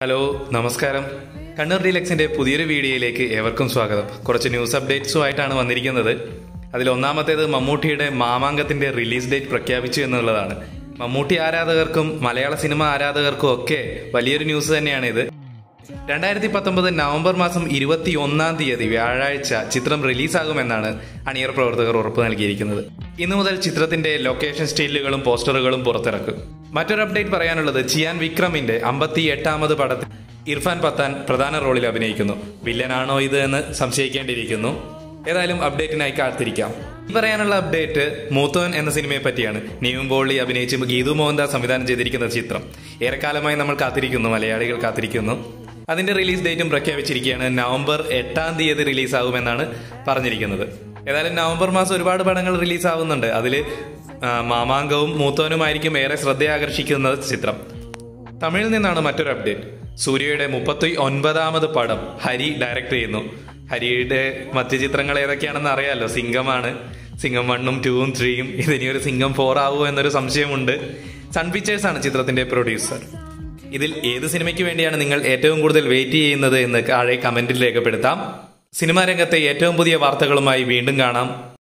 hello നമസ്കാരം കണ്ണൂർ ഡീലക്സിന്റെ പുതിയൊരു വീഡിയോയിലേക്ക് ഏവർക്കും സ്വാഗതം കുറച്ച് ന്യൂസ് അപ്ഡേറ്റ്സുമായിട്ടാണ് വന്നിരിക്കുന്നത് അതിൽ ഒന്നാമത്തേത് മമ്മൂട്ടിയുടെ മാമാങ്കത്തിന്റെ റിലീസ് ഡേറ്റ് പ്രഖ്യാപിച്ചു എന്നുള്ളതാണ് മമ്മൂട്ടി ആരാധകർക്കും മലയാള സിനിമ ആരാധകർക്കും ഒക്കെ വലിയൊരു ന്യൂസ് തന്നെയാണ് ഇത് രണ്ടായിരത്തി പത്തൊമ്പത് നവംബർ മാസം ഇരുപത്തി ഒന്നാം തീയതി വ്യാഴാഴ്ച ചിത്രം റിലീസാകുമെന്നാണ് അണിയർ പ്രവർത്തകർ ഉറപ്പു നൽകിയിരിക്കുന്നത് ഇന്നു മുതൽ ചിത്രത്തിന്റെ ലൊക്കേഷൻ സ്റ്റീലുകളും പോസ്റ്ററുകളും പുറത്തിറക്കും മറ്റൊരു അപ്ഡേറ്റ് പറയാനുള്ളത് ചിയാൻ വിക്രമിന്റെ അമ്പത്തി എട്ടാമത് പടത്തിൽ ഇർഫാൻ പത്താൻ പ്രധാന റോളിൽ അഭിനയിക്കുന്നു വില്ലനാണോ ഇത് എന്ന് സംശയിക്കേണ്ടിയിരിക്കുന്നു ഏതായാലും അപ്ഡേറ്റിനായി കാത്തിരിക്കാം ഈ പറയാനുള്ള അപ്ഡേറ്റ് മൂത്തോൻ എന്ന സിനിമയെ പറ്റിയാണ് നിവിൻ പോളി അഭിനയിച്ച് ഗീതു മോഹൻദാസ് സംവിധാനം ചെയ്തിരിക്കുന്ന ചിത്രം ഏറെക്കാലമായി നമ്മൾ കാത്തിരിക്കുന്നു മലയാളികൾ കാത്തിരിക്കുന്നു അതിന്റെ റിലീസ് ഡേറ്റും പ്രഖ്യാപിച്ചിരിക്കുകയാണ് നവംബർ എട്ടാം തീയതി റിലീസാകുമെന്നാണ് പറഞ്ഞിരിക്കുന്നത് ഏതായാലും നവംബർ മാസം ഒരുപാട് പടങ്ങൾ റിലീസാവുന്നുണ്ട് അതിൽ മാമാങ്കവും മൂത്തോനുമായിരിക്കും ഏറെ ശ്രദ്ധയാകർഷിക്കുന്ന ചിത്രം തമിഴിൽ നിന്നാണ് മറ്റൊരു അപ്ഡേറ്റ് സൂര്യയുടെ മുപ്പത്തി ഒൻപതാമത് പടം ഹരി ഡയറക്ട് ചെയ്യുന്നു ഹരിയുടെ മറ്റ് ചിത്രങ്ങൾ ഏതൊക്കെയാണെന്ന് അറിയാലോ സിംഗമാണ് സിംഗം വണ്ണും ടൂവും ത്രീയും ഇതിനി ഒരു സിംഗം ഫോർ ആവുമോ എന്നൊരു സംശയമുണ്ട് സൺ പിക്ചേഴ്സ് ആണ് ചിത്രത്തിന്റെ പ്രൊഡ്യൂസർ ഇതിൽ ഏത് സിനിമയ്ക്ക് വേണ്ടിയാണ് നിങ്ങൾ ഏറ്റവും കൂടുതൽ വെയിറ്റ് ചെയ്യുന്നത് എന്ന് താഴെ കമന്റിൽ രേഖപ്പെടുത്താം സിനിമാ രംഗത്തെ ഏറ്റവും പുതിയ വാർത്തകളുമായി വീണ്ടും കാണാം